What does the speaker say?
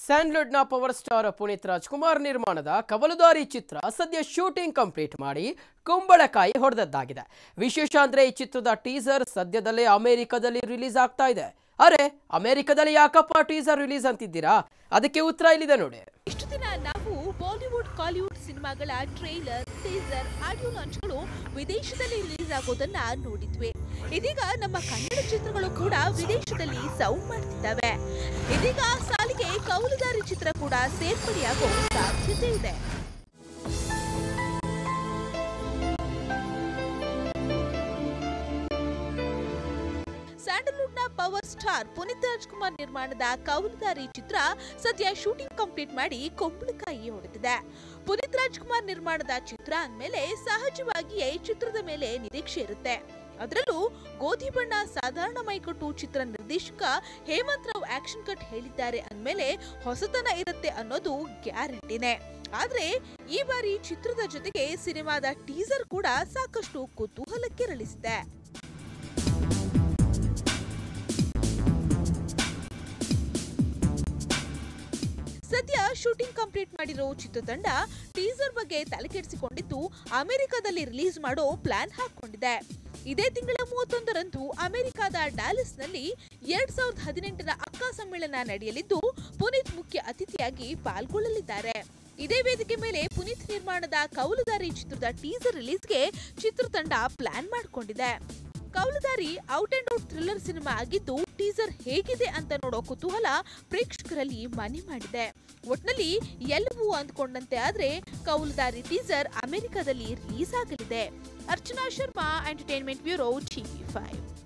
ಸ್ಯಾಂಡ್ಲ್ವುಡ್ನ power star Puneeth Rajkumar ನಿರ್ಮಾಣದ ಕವಲುದಾರಿ ಚಿತ್ರ ಸದ್ಯ shooting complete ಮಾಡಿ ಕುಂಬಳಕಾಯಿ ಹೊಡೆದದ್ದಾಗಿದೆ ವಿಶೇಷ ಅಂದ್ರೆ ಈ ಚಿತ್ರದ ಟೀಸರ್ ಸದ್ಯದಲ್ಲೇ ಅಮೆರಿಕದಲ್ಲಿ ರಿಲೀಸ್ ಆಗ್ತಾ ಇದೆ ಅರೆ ಅಮೆರಿಕದಲ್ಲಿ ಯಾಕಪ್ಪ ಟೀಸರ್ ರಿಲೀಸ್ ಅಂತಿದ್ದೀರಾ ಅದಕ್ಕೆ ಉತ್ತರ ಇಲ್ಲಿದೆ ನೋಡಿ ಇಷ್ಟು ದಿನ ನಾವು ಬಾಲಿವುಡ್ ಕಾಲಿವುಡ್ ಸಿನಿಮಾಗಳ ಟ್ರೈಲರ್ ಟೀಸರ್ ಆಡಿಯೋ ಲಾಂಚ್ಗಳು ವಿದೇಶದಲ್ಲಿ ರಿಲೀಸ್ ಆಗೋದನ್ನ ನೋಡಿದ್ವಿ ಇದೀಗ ನಮ್ಮ ಕನ್ನಡ ಚಿತ್ರಗಳು ಕೂಡ ವಿದೇಶದಲ್ಲಿ ಸೌಂಡ್ ಮಾಡ್ತಿದ್ದಾವೆ ಇದೀಗ ಆ ಸಾಲಿಗೆ ಕೌಲುದಾರಿ ಚಿತ್ರ ಕೂಡ ಸೇರ್ಪಡೆಯಾಗೋ ಸಾಧ್ಯತೆ ಇದೆ ಸ್ಯಾಂಡಲ್ವುಡ್ನ ಪವರ್ ಸ್ಟಾರ್ ಪುನೀತ್ ರಾಜ್ಕುಮಾರ್ ನಿರ್ಮಾಣದ ಕೌಲುದಾರಿ ಚಿತ್ರ ಸದ್ಯ ಶೂಟಿಂಗ್ ಕಂಪ್ಲೀಟ್ ಮಾಡಿ ಕೊಂಬಳಕಾಯಿ ಹೊಡೆದಿದೆ ಪುನೀತ್ ರಾಜ್ಕುಮಾರ್ ನಿರ್ಮಾಣದ ಚಿತ್ರ ಅಂದ್ಮೇಲೆ ಸಹಜವಾಗಿಯೇ ಚಿತ್ರದ ಮೇಲೆ ನಿರೀಕ್ಷೆ ಇರುತ್ತೆ ಅದರಲ್ಲೂ ಗೋಧಿ ಬಣ್ಣ ಸಾಧಾರಣ ಮೈಕಟ್ಟು ಚಿತ್ರ ನಿರ್ದೇಶಕ ಹೇಮಂತ್ ರಾವ್ ಆಕ್ಷನ್ ಕಟ್ ಹೇಳಿದ್ದಾರೆ ಅಂದ್ಮೇಲೆ ಹೊಸತನ ಇರುತ್ತೆ ಅನ್ನೋದು ಗ್ಯಾರಂಟಿನೇ ಆದ್ರೆ ಈ ಬಾರಿ ಚಿತ್ರದ ಜೊತೆಗೆ ಸಿನಿಮಾದ ಟೀಸರ್ ಕೂಡ ಸಾಕಷ್ಟು ಕುತೂಹಲ ಕೆರಳಿಸಿದೆ ಸದ್ಯ ಶೂಟಿಂಗ್ ಕಂಪ್ಲೀಟ್ ಮಾಡಿರೋ ಚಿತ್ರತಂಡ ಟೀಸರ್ ಬಗ್ಗೆ ತಲೆಕೆಡಿಸಿಕೊಂಡಿದ್ದು ಅಮೆರಿಕದಲ್ಲಿ ರಿಲೀಸ್ ಮಾಡೋ ಪ್ಲಾನ್ ಹಾಕೊಂಡಿದೆ ಇದೇ ತಿಂಗಳ ಮೂವತ್ತೊಂದರಂದು ಅಮೆರಿಕದ ಡ್ಯಾಲಿಸ್ನಲ್ಲಿ ಎರಡ್ ಸಾವಿರದ ಹದಿನೆಂಟರ ಅಕ್ಕ ಸಮ್ಮೇಳನ ನಡೆಯಲಿದ್ದು ಪುನೀತ್ ಮುಖ್ಯ ಅತಿಥಿಯಾಗಿ ಪಾಲ್ಗೊಳ್ಳಲಿದ್ದಾರೆ ಇದೇ ವೇದಿಕೆ ಮೇಲೆ ಪುನೀತ್ ನಿರ್ಮಾಣದ ಕೌಲುದಾರಿ ಚಿತ್ರದ ಟೀಸರ್ ರಿಲೀಸ್ಗೆ ಚಿತ್ರತಂಡ ಪ್ಲಾನ್ ಮಾಡಿಕೊಂಡಿದೆ Kavaludaari out and out thriller cinema ಆಗಿದ್ದು ಟೀಸರ್ ಹೇಗಿದೆ ಅಂತ ನೋಡೋ ಕುತೂಹಲ ಪ್ರೇಕ್ಷಕರಲ್ಲಿ ಮನೆ ಮಾಡಿದೆ ಒಟ್ನಲ್ಲಿ ಎಲ್ಲವೂ ಅಂದ್ಕೊಂಡಂತೆ ಆದ್ರೆ ಕೌಲುದಾರಿ ಟೀಸರ್ ಅಮೆರಿಕದಲ್ಲಿ ರಿಲೀಸ್ ಆಗಲಿದೆ Archana Sharma entertainment bureau TV five